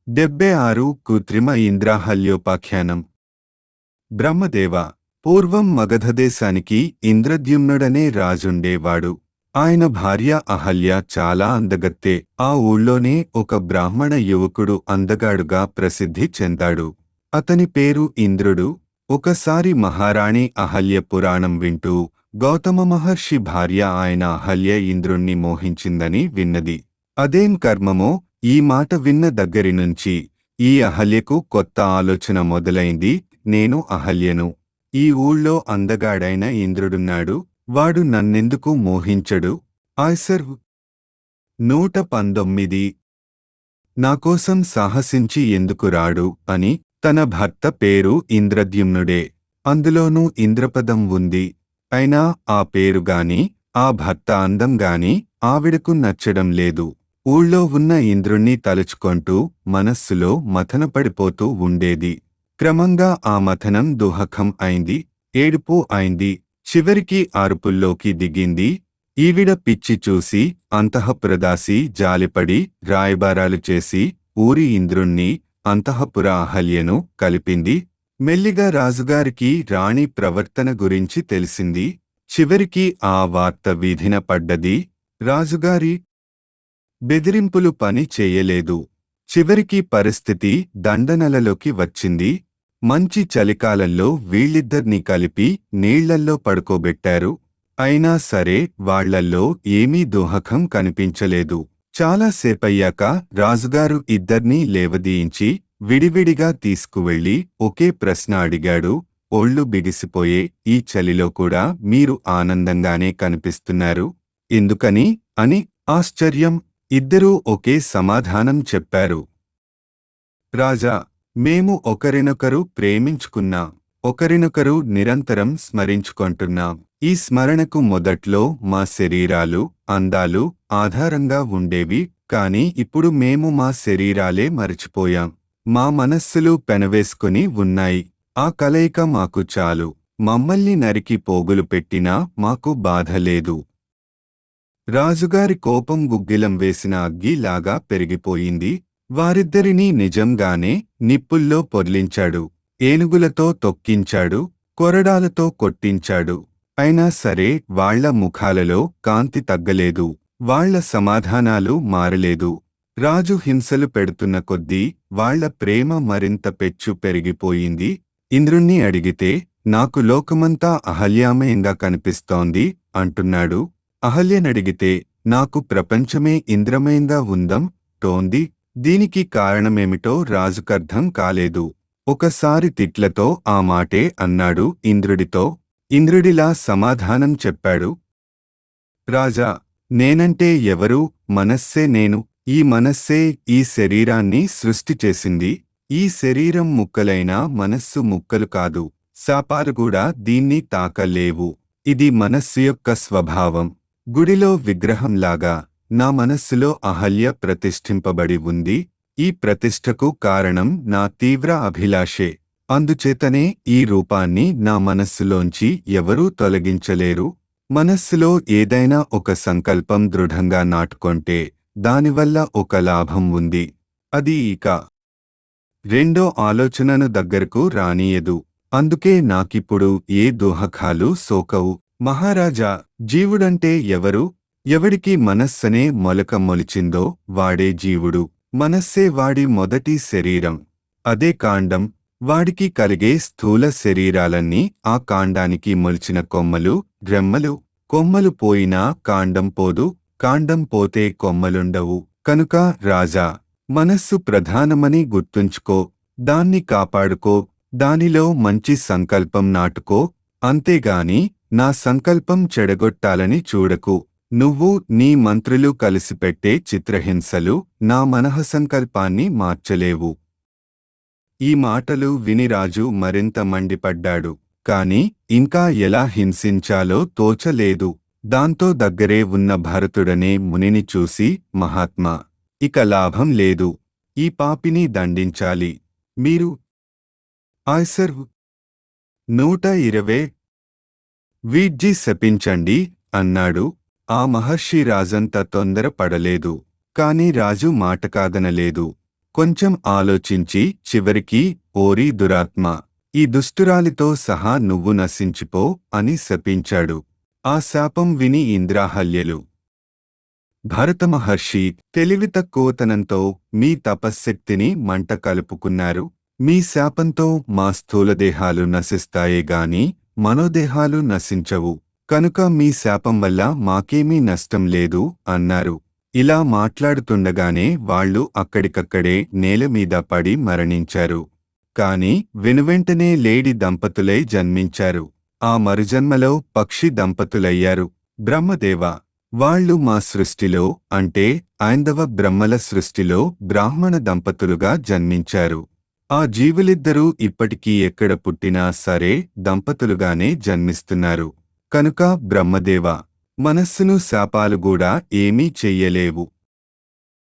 డెబ్బై ఆరు కృత్రిమ ఇంద్రాహల్యోపాఖ్యానం బ్రహ్మదేవ పూర్వం మగధదేశానికి ఇంద్రద్యుమ్నుడనే రాజుండేవాడు ఆయన భార్య అహల్య చాలా అందగత్తే ఆ ఊళ్ళోనే ఒక బ్రాహ్మణ యువకుడు అందగాడుగా ప్రసిద్ధి చెందాడు అతని పేరు ఇంద్రుడు ఒకసారి మహారాణి అహల్య పురాణం వింటూ గౌతమ మహర్షి భార్య ఆయన అహల్య ఇంద్రుణ్ణి మోహించిందని విన్నది అదేం కర్మమో ఈ మాట విన్న దగ్గరి నుంచి ఈ అహల్యకు కొత్త ఆలోచన మొదలైంది నేను అహల్యను ఈ ఊళ్ళో అందగాడైన ఇంద్రుడున్నాడు వాడు నన్నెందుకు మోహించడు ఆయ్సర్ నూట పంతొమ్మిది నాకోసం సాహసించి ఎందుకు రాడు అని తన భర్త పేరు ఇంద్రద్యుమ్నుడే అందులోనూ ఇంద్రపదం ఉంది అయినా ఆ పేరుగాని ఆ భర్త అందం గాని ఆవిడకు నచ్చడం లేదు ఊళ్ళో ఉన్న ఇంద్రుణ్ణి తలుచుకొంటూ మనస్సులో మథనపడిపోతూ ఉండేది క్రమంగా ఆ మథనం దుహకం అయింది ఏడుపు అయింది చివరికి అరుపుల్లోకి దిగింది ఈవిడ పిచ్చి చూసి అంతఃపురదాసి జాలిపడి రాయబారాలు చేసి ఊరి ఇంద్రుణ్ణి అంతఃపుర అహల్యను కలిపింది మెల్లిగా రాజుగారికి రాణి ప్రవర్తన గురించి తెలిసింది చివరికి ఆ వార్త వీధిన పడ్డది రాజుగారి బెదిరింపులు పని చేయలేదు చివరికి పరిస్థితి దండనలలోకి వచ్చింది మంచి చలికాలంలో వీళ్ళిద్దర్నీ కలిపి నీళ్లల్లో పడుకోబెట్టారు అయినా సరే వాళ్లల్లో ఏమీ దోహకం కనిపించలేదు చాలాసేపయ్యాక రాజుగారు ఇద్దర్నీ లేవదీయించి విడివిడిగా తీసుకువెళ్లి ఒకే ప్రశ్న అడిగాడు ఒళ్ళు బిగిసిపోయే ఈ చలిలో కూడా మీరు ఆనందంగానే కనిపిస్తున్నారు ఎందుకని అని ఆశ్చర్యం ఇద్దరూ ఒకే సమాధానం చెప్పారు రాజా మేము ఒకరినొకరు ప్రేమించుకున్నాం ఒకరినొకరు నిరంతరం స్మరించుకుంటున్నాం ఈ స్మరణకు మొదట్లో మా శరీరాలు అందాలు ఆధారంగా ఉండేవి కాని ఇప్పుడు మేము మా శరీరాలే మరచిపోయాం మా మనస్సులు పెనవేసుకుని ఉన్నాయి ఆ కలయిక మాకు చాలు మమ్మల్ని నరికి పోగులు పెట్టినా మాకు బాధ లేదు రాజుగారి కోపం గుగ్గిలం వేసిన అగ్గిలాగా పెరిగిపోయింది వారిద్దరినీ నిజంగానే నిప్పుల్లో పొర్లించాడు ఏనుగులతో తొక్కించాడు కొరడాలతో కొట్టించాడు అయినా సరే వాళ్ల ముఖాలలో కాంతి తగ్గలేదు వాళ్ల సమాధానాలు మారలేదు రాజు హింసలు పెడుతున్న కొద్దీ వాళ్ల ప్రేమ మరింత పెచ్చు పెరిగిపోయింది ఇంద్రుణ్ణి అడిగితే నాకు లోకమంతా అహల్యామయంగా కనిపిస్తోంది అంటున్నాడు అహల్యనడిగితే నాకు ప్రపంచమే ఇంద్రమయంగా ఉందం టోంది దీనికి కారణమేమిటో రాజుకర్థం కాలేదు ఒకసారి తిట్లతో ఆ మాటే అన్నాడు ఇంద్రుడితో ఇంద్రుడిలా సమాధానం చెప్పాడు రాజా నేనంటే ఎవరు మనస్సే నేను ఈ మనస్సే ఈ శరీరాన్ని సృష్టి చేసింది ఈ శరీరం ముక్కలైనా మనస్సు ముక్కలు కాదు శాపాలు కూడా దీన్ని తాకలేవు ఇది మనస్సు యొక్క స్వభావం గుడిలో విగ్రహంలాగా నా మనస్సులో అహల్య ప్రతిష్ఠింపబడి ఉంది ఈ ప్రతిష్టకు కారణం నా తీవ్ర అభిలాషే అందుచేతనే ఈ రూపాన్ని నా మనస్సులోంచి ఎవరూ తొలగించలేరు మనస్సులో ఏదైనా ఒక సంకల్పం దృఢంగా నాటుకొంటే దానివల్ల ఒక లాభం ఉంది అది ఇక రెండో ఆలోచనను దగ్గరకు రానీయదు అందుకే నాకిప్పుడు ఏ దోహకాలు సోకవు మహారాజా జీవుడంటే ఎవరు ఎవడికి మనస్సనే మొలక మొలిచిందో వాడే జీవుడు మనస్సే వాడి మొదటి శరీరం అదే కాండం వాడికి కలిగే స్థూల శరీరాలన్నీ ఆ కాండానికి మొలిచిన కొమ్మలు రెమ్మలు కొమ్మలు పోయినా కాండం పోదు కాండం పోతే కొమ్మలుండవు కనుక రాజా మనస్సు ప్రధానమని గుర్తుంచుకో దాన్ని కాపాడుకో దానిలో మంచి సంకల్పం నాటుకో అంతేగాని నా సంకల్పం చెడగొట్టాలని చూడకు నువ్వు నీ మంత్రులు కలిసిపెట్టే చిత్రహింసలు నా మనఃసంకల్పాన్ని మార్చలేవు ఈ మాటలు విని రాజు మరింత మండిపడ్డాడు కాని ఇంకా ఎలా హింసించాలో తోచలేదు దాంతో దగ్గరే ఉన్న భరతుడనే మునిని చూసి మహాత్మా ఇక లాభం లేదు ఈ పాపిని దండించాలి మీరు ఆయ్సర్ నూట ఇరవై వీడ్జి శపించండి అన్నాడు ఆ మహర్షి రాజంత తొందరపడలేదు కాని రాజు మాట కాదనలేదు కొంచెం ఆలోచించి చివరికి ఓరి దురాత్మ ఈ దుష్టురాలితో సహా నువ్వు నశించిపో అని శపించాడు ఆ శాపం విని ఇంద్రాహల్యలు భరతమహర్షి తెలివి తక్కువతనంతో మీ తపశ్శక్తిని మంట కలుపుకున్నారు మీ శాపంతో మా స్థూలదేహాలు నశిస్తాయే గాని మనోదేహాలు నశించవు కనుక మీ శాపం వల్ల మాకేమీ నష్టం లేదు అన్నారు ఇలా మాట్లాడుతుండగానే వాళ్ళు అక్కడికక్కడే నేలమీద పడి మరణించారు కాని వెనువెంటనే లేడి దంపతులై జన్మించారు ఆ మరుజన్మలో పక్షి దంపతులయ్యారు బ్రహ్మదేవ వాళ్ళు మా సృష్టిలో అంటే ఐందవ బ్రహ్మల సృష్టిలో బ్రాహ్మణ దంపతులుగా జన్మించారు ఆ జీవులిద్దరూ ఇప్పటికీ ఎక్కడ పుట్టినా సరే దంపతులుగానే జన్మిస్తున్నారు కనుక బ్రహ్మదేవ మనస్సును శాపాలు కూడా ఏమీ చెయ్యలేవు